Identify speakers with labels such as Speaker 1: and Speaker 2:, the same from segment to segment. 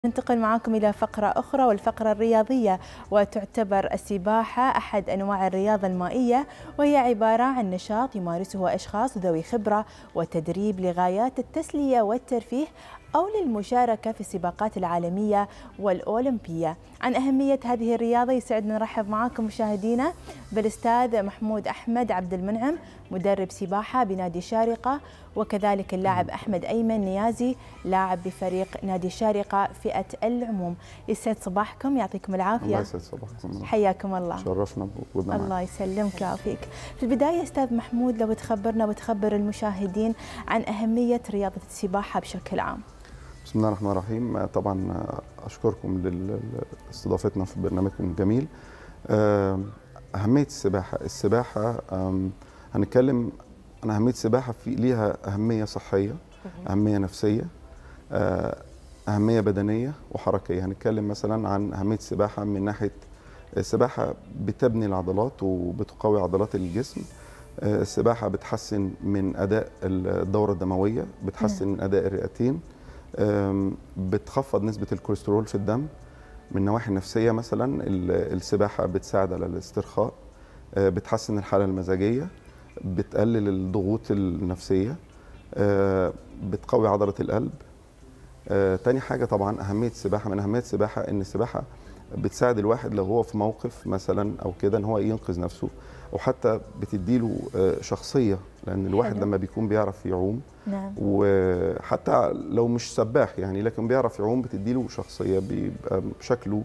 Speaker 1: ننتقل معاكم إلى فقرة أخرى والفقرة الرياضية وتعتبر السباحة أحد أنواع الرياضة المائية وهي عبارة عن نشاط يمارسه أشخاص ذوي خبرة وتدريب لغايات التسلية والترفيه أو للمشاركة في السباقات العالمية والأولمبية عن أهمية هذه الرياضة يسعدنا نرحب معاكم مشاهدينا بالأستاذ محمود أحمد عبد المنعم مدرب سباحة بنادي شارقة وكذلك اللاعب أحمد أيمن نيازي لاعب بفريق نادي شارقة فئة العموم يسعد صباحكم يعطيكم العافية
Speaker 2: الله يسعد صباحكم
Speaker 1: حياكم الله
Speaker 2: شرفنا بوجودنا معك.
Speaker 1: الله يسلمك ويعافيك في البداية أستاذ محمود لو تخبرنا وتخبر المشاهدين عن أهمية رياضة السباحة بشكل عام
Speaker 2: بسم الله الرحمن الرحيم طبعا اشكركم لاستضافتنا في برنامجكم الجميل اهميه السباحه السباحه هنتكلم عن اهميه السباحه في ليها اهميه صحيه اهميه نفسيه اهميه بدنيه وحركيه هنتكلم مثلا عن اهميه السباحه من ناحيه السباحه بتبني العضلات وبتقوي عضلات الجسم السباحه بتحسن من اداء الدوره الدمويه بتحسن من اداء الرئتين بتخفض نسبة الكوليسترول في الدم من النواحي النفسية مثلا السباحة بتساعد على الاسترخاء بتحسن الحالة المزاجية بتقلل الضغوط النفسية بتقوي عضلة القلب تاني حاجة طبعا أهمية السباحة من أهمية السباحة إن السباحة بتساعد الواحد لو هو في موقف مثلا أو كده إن هو ينقذ نفسه وحتى بتديله شخصية لأن الواحد لما بيكون بيعرف يعوم
Speaker 1: نعم.
Speaker 2: وحتى لو مش سباح يعني لكن بيعرف يعوم بتديله شخصية بيبقى شكله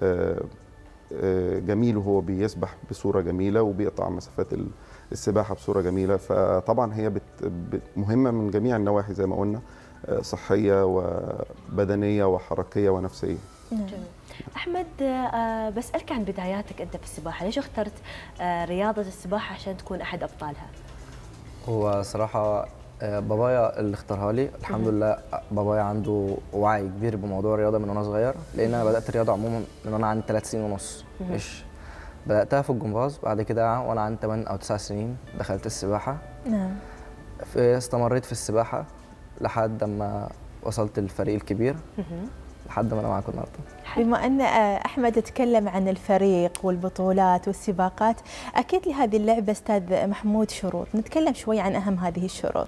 Speaker 2: جميل وهو بيسبح بصورة جميلة وبيقطع مسافات السباحة بصورة جميلة فطبعا هي بت مهمة من جميع النواحي زي ما قلنا صحية وبدنية وحركية ونفسية
Speaker 3: نعم. احمد بسالك عن بداياتك انت في السباحه ليش اخترت رياضه السباحه عشان تكون احد ابطالها
Speaker 4: هو صراحه بابايا اللي اختارها لي الحمد لله بابايا عنده وعي كبير بموضوع الرياضه من وانا صغير لان انا بدات الرياضه عموما من وانا عندي 3 سنين ونص مش بداتها في الجمباز بعد كده وانا عندي 8 او 9 سنين دخلت السباحه
Speaker 1: نعم
Speaker 4: استمريت في السباحه لحد ما وصلت للفريق الكبير لحد ما انا معاكم النهارده
Speaker 1: بما ان احمد تكلم عن الفريق والبطولات والسباقات اكيد لهذه اللعبه استاذ محمود شروط نتكلم شوي عن اهم هذه الشروط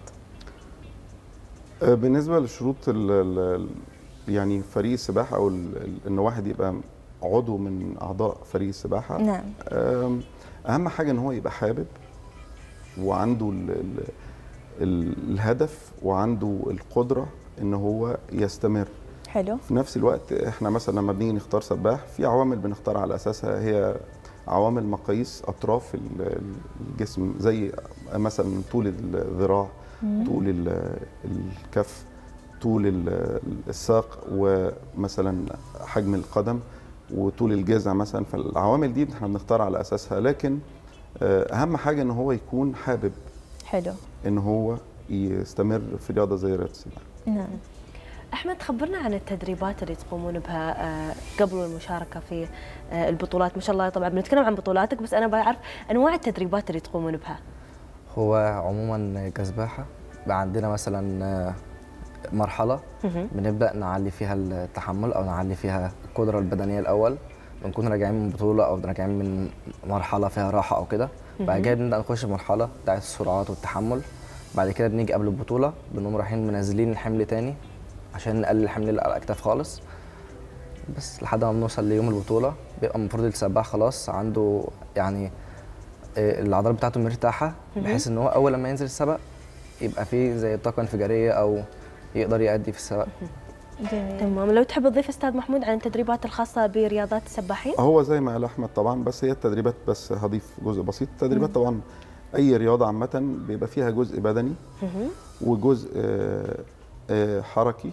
Speaker 2: بالنسبه للشروط ال ال يعني فريق السباحه او ان واحد يبقى عضو من اعضاء فريق السباحه
Speaker 1: نعم
Speaker 2: اهم حاجه ان هو يبقى حابب وعنده ال ال الهدف وعنده القدره ان هو يستمر
Speaker 1: حلو
Speaker 2: في نفس الوقت احنا مثلا لما بنيجي نختار سباح في عوامل بنختار على اساسها هي عوامل مقاييس اطراف الجسم زي مثلا طول الذراع طول الكف طول الساق ومثلا حجم القدم وطول الجذع مثلا فالعوامل دي احنا بنختار على اساسها لكن اهم حاجه ان هو يكون حابب
Speaker 1: حلو
Speaker 2: ان هو يستمر في رياضه زي رياضه السباحه
Speaker 1: نعم
Speaker 3: احمد خبرنا عن التدريبات اللي تقومون بها قبل المشاركه في البطولات ما شاء الله طبعا بنتكلم عن بطولاتك بس انا بعرف انواع التدريبات اللي تقومون بها
Speaker 4: هو عموما كسباحه بقى عندنا مثلا مرحله بنبدا نعلي فيها التحمل او نعلي فيها القدره البدنيه الاول بنكون راجعين من بطوله او راجعين من مرحله فيها راحه او كده بعد كده بنبدا نخش مرحله بتاعت السرعات والتحمل بعد كده بنيجي قبل البطوله بنقوم رايحين منزلين الحمل تاني عشان نقلل الحمل اللي على الاكتاف خالص بس لحد ما بنوصل ليوم البطوله بيبقى المفروض السباح خلاص عنده يعني العضلات بتاعته مرتاحه بحيث ان هو اول لما ينزل السباق يبقى فيه زي طاقه انفجاريه او يقدر يأدي في السباق
Speaker 1: جميل
Speaker 3: تمام لو تحب تضيف استاذ محمود عن التدريبات الخاصه برياضات السباحين
Speaker 2: هو زي ما قال احمد طبعا بس هي التدريبات بس هضيف جزء بسيط التدريبات طبعا اي رياضه عامه بيبقى فيها جزء بدني وجزء حركي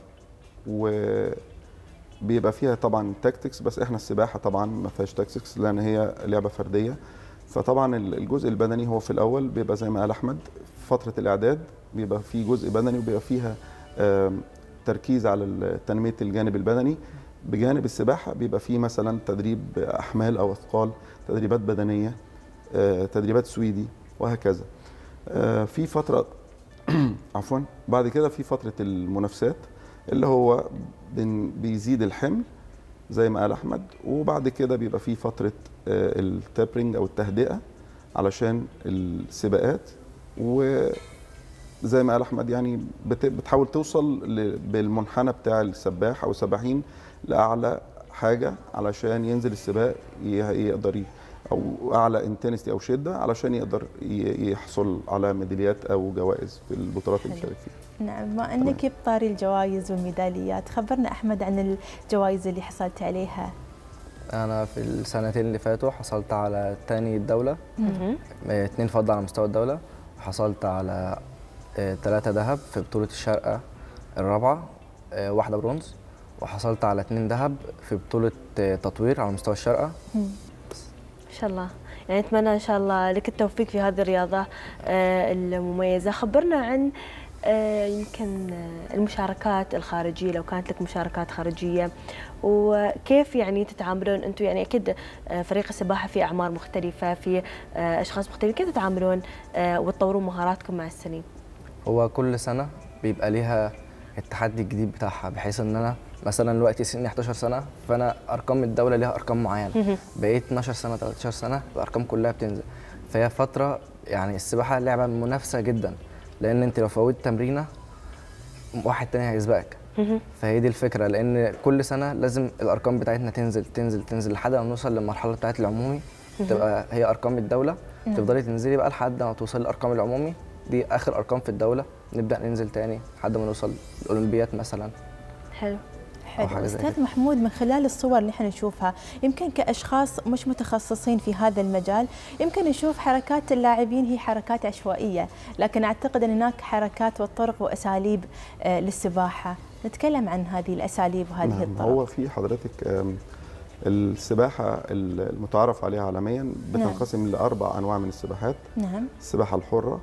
Speaker 2: وبيبقى فيها طبعا تاكتكس بس احنا السباحه طبعا ما فيهاش تاكتكس لان هي لعبه فرديه فطبعا الجزء البدني هو في الاول بيبقى زي ما قال احمد فتره الاعداد بيبقى فيه جزء بدني وبيبقى فيها تركيز على تنميه الجانب البدني بجانب السباحه بيبقى فيه مثلا تدريب احمال او اثقال تدريبات بدنيه تدريبات سويدي وهكذا في فتره عفوا بعد كده في فتره المنافسات اللي هو بن- بيزيد الحمل زي ما قال احمد وبعد كده بيبقى في فتره آه، التابرنج او التهدئه علشان السباقات وزي ما قال احمد يعني بت- بتحاول توصل ل- بالمنحنى بتاع السباح او السباحين لاعلى حاجه علشان ينزل السباق ي- يقدر ي- او اعلى انتنستي او شده علشان يقدر ي- يحصل على ميداليات او جوائز في البطولات اللي
Speaker 1: حلو.
Speaker 2: بيشارك فيها
Speaker 1: نعم ما انك بطاري الجوائز والميداليات خبرنا احمد عن الجوائز اللي حصلت عليها
Speaker 4: انا في السنتين اللي فاتوا حصلت على تاني الدوله
Speaker 3: مهم.
Speaker 4: آه، اتنين فضة على مستوى الدولة وحصلت على آه، تلاتة ذهب في بطولة الشارقة الرابعة آه، واحدة برونز وحصلت على اتنين ذهب في بطولة آه، تطوير على مستوى الشارقة
Speaker 1: مم.
Speaker 3: ان شاء الله يعني اتمنى ان شاء الله لك التوفيق في هذه الرياضه آه، المميزه خبرنا عن آه، يمكن آه، المشاركات الخارجيه لو كانت لك مشاركات خارجيه وكيف يعني تتعاملون انتم يعني اكيد آه، فريق السباحه في اعمار مختلفه في آه، اشخاص مختلفين كيف تتعاملون آه، وتطورون مهاراتكم مع السنين
Speaker 4: هو كل سنة بيبقى ليها التحدي الجديد بتاعها بحيث ان انا مثلا دلوقتي سني 11 سنة فانا ارقام الدولة ليها ارقام معينة بقيت 12 سنة 13 سنة الارقام كلها بتنزل فهي فترة يعني السباحة لعبة منافسة جدا لان انت لو فوتت تمرينة واحد تاني هيسبقك فهي دي الفكره لان كل سنه لازم الارقام بتاعتنا تنزل تنزل تنزل لحد ما نوصل للمرحله بتاعت العمومي تبقى هي ارقام الدوله تفضلي تنزلي بقى لحد ما توصلي للارقام العمومي دي اخر ارقام في الدوله نبدا ننزل تاني لحد ما نوصل الاولمبيات مثلا
Speaker 3: حلو
Speaker 1: حلو
Speaker 4: حاجة زي
Speaker 1: استاذ
Speaker 4: كده.
Speaker 1: محمود من خلال الصور اللي احنا نشوفها يمكن كاشخاص مش متخصصين في هذا المجال يمكن نشوف حركات اللاعبين هي حركات عشوائيه لكن اعتقد ان هناك حركات والطرق واساليب آه، للسباحه نتكلم عن هذه الاساليب وهذه
Speaker 2: نعم
Speaker 1: الطرق
Speaker 2: هو في حضرتك آم، السباحه المتعارف عليها عالميا بتنقسم لاربع انواع من السباحات
Speaker 1: نعم
Speaker 2: السباحه الحره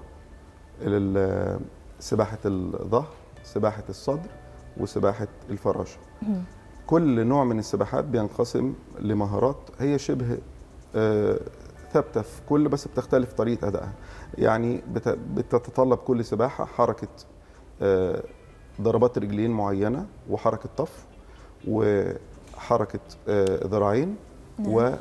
Speaker 2: ال- سباحه الظهر سباحه الصدر وسباحه الفراشه
Speaker 1: مم.
Speaker 2: كل نوع من السباحات بينقسم لمهارات هي شبه آه، ثابته في كل بس بتختلف طريقه ادائها يعني بت- بتتطلب كل سباحه حركه آه، ضربات رجلين معينه وحركه طف وحركه آه، ذراعين
Speaker 1: نعم.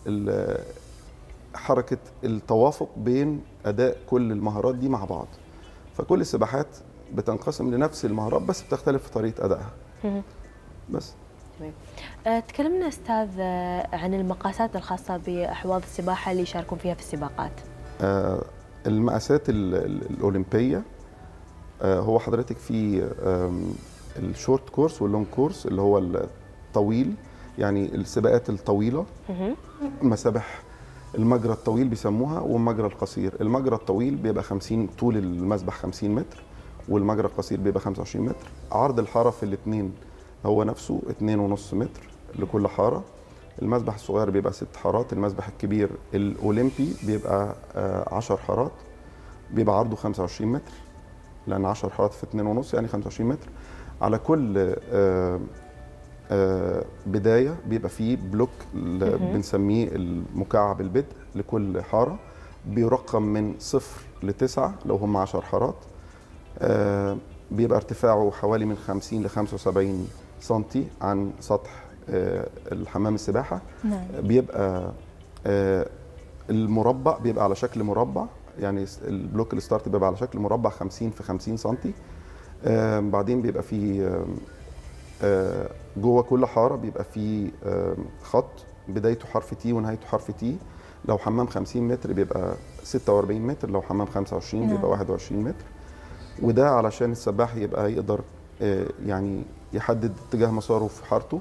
Speaker 2: وحركه التوافق بين اداء كل المهارات دي مع بعض فكل السباحات بتنقسم لنفس المهارات بس بتختلف في طريقه ادائها
Speaker 3: مهم.
Speaker 2: بس
Speaker 3: آه، تكلمنا استاذ آه، عن المقاسات الخاصه باحواض السباحه اللي يشاركون فيها في السباقات
Speaker 2: آه، المقاسات ال- ال- الأولمبية آه، هو حضرتك في آم، الشورت كورس واللونج كورس اللي هو الطويل يعني السباقات الطويلة
Speaker 3: مهم.
Speaker 2: مسابح المجرى الطويل بيسموها والمجرى القصير المجرى الطويل بيبقى 50 طول المسبح 50 متر والمجرى القصير بيبقى 25 متر عرض الحارة في الاثنين هو نفسه 2.5 متر لكل حارة المسبح الصغير بيبقى ست حارات المسبح الكبير الأولمبي بيبقى آه، 10 حارات بيبقى عرضه 25 متر لأن 10 حارات في 2.5 يعني 25 متر على كل آه، آه، بدايه بيبقى فيه بلوك ل- بنسميه المكعب البدء لكل حاره بيرقم من صفر لتسعة لو هم 10 حارات آه، بيبقى ارتفاعه حوالي من 50 ل 75 سنتي عن سطح آه، الحمام السباحه
Speaker 1: نعم
Speaker 2: بيبقى آه، المربع بيبقى على شكل مربع يعني س- البلوك الستارت بيبقى على شكل مربع 50 في 50 سنتي آه، بعدين بيبقى فيه آم، آه، جوه كل حاره بيبقى فيه آم، خط بدايته حرف تي ونهايته حرف تي لو حمام 50 متر بيبقى 46 متر لو حمام 25
Speaker 1: نعم.
Speaker 2: بيبقى 21 متر وده علشان السباح يبقى يقدر آه، يعني يحدد اتجاه مساره في حارته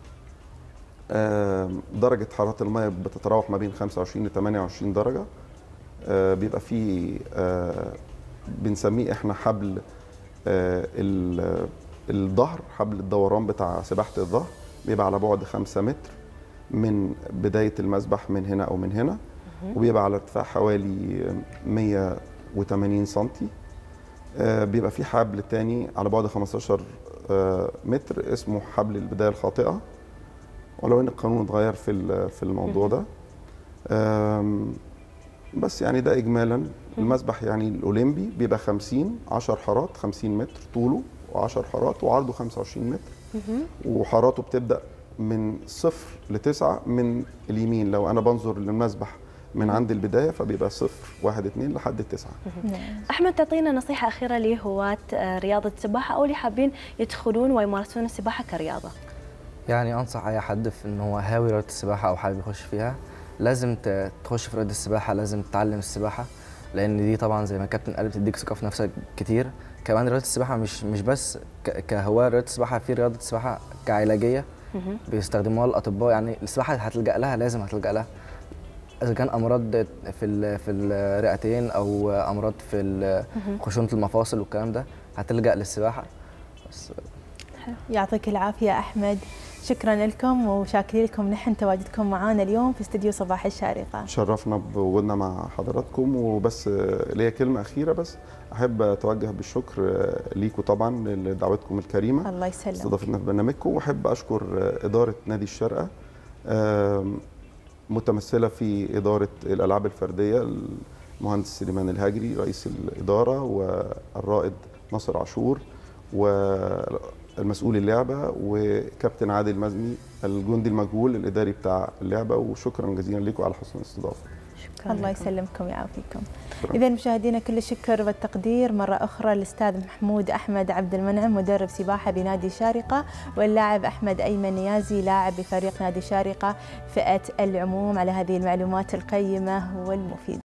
Speaker 2: آم، درجة حرارة المياه بتتراوح ما بين 25 ل 28 درجة آه، بيبقى فيه آه، بنسميه احنا حبل آه، ال- الظهر حبل الدوران بتاع سباحة الظهر بيبقى على بعد 5 متر من بداية المسبح من هنا أو من هنا وبيبقى على ارتفاع حوالي 180 سنتي آه، بيبقى في حبل تاني على بعد 15 آه، متر اسمه حبل البداية الخاطئة ولو ان القانون اتغير في ال- في الموضوع ده آم، بس يعني ده اجمالا المسبح يعني الاولمبي بيبقى 50 10 حارات 50 متر طوله 10 حارات وعرضه 25 متر وحاراته بتبدا من صفر لتسعة من اليمين لو انا بنظر للمسبح من عند البدايه فبيبقى صفر واحد اتنين لحد التسعه
Speaker 3: احمد تعطينا نصيحه اخيره لهواة آه، رياضه السباحه او اللي حابين يدخلون ويمارسون السباحه كرياضه
Speaker 4: يعني انصح اي حد في ان هو هاوي رياضه السباحه او حابب يخش فيها لازم ت- تخش في رياضه السباحه لازم تتعلم السباحه لان دي طبعا زي ما الكابتن قال بتديك ثقه في نفسك كتير كمان رياضه السباحه مش مش بس ك- كهواة رياضه السباحه في رياضه السباحه كعلاجيه بيستخدموها الاطباء يعني السباحه هتلجا لها لازم هتلجا لها اذا كان امراض في ال- في الرئتين او امراض في ال- خشونه المفاصل والكلام ده هتلجا للسباحه بس
Speaker 1: يعطيك العافية أحمد شكرا لكم وشاكرين لكم نحن تواجدكم معنا اليوم في استديو صباح الشارقة
Speaker 2: شرفنا بوجودنا مع حضراتكم وبس آه، ليا كلمه اخيره بس احب اتوجه بالشكر آه، ليكم طبعا لدعوتكم الكريمه
Speaker 1: الله يسلمك
Speaker 2: استضافتنا في برنامجكم واحب اشكر آه، اداره نادي الشارقه آم، متمثله في اداره الالعاب الفرديه المهندس سليمان الهاجري رئيس الاداره والرائد ناصر عاشور والمسؤول اللعبه وكابتن عادل مزني الجندي المجهول الاداري بتاع اللعبه وشكرا جزيلا لكم على حسن الاستضافه
Speaker 3: شكرا
Speaker 1: الله
Speaker 3: لكم.
Speaker 1: يسلمكم ويعافيكم
Speaker 2: شكراً.
Speaker 1: إذا مشاهدينا كل الشكر والتقدير مرة أخرى للأستاذ محمود أحمد عبد المنعم مدرب سباحة بنادي شارقة واللاعب أحمد أيمن نيازي لاعب بفريق نادي شارقة فئة العموم على هذه المعلومات القيمة والمفيدة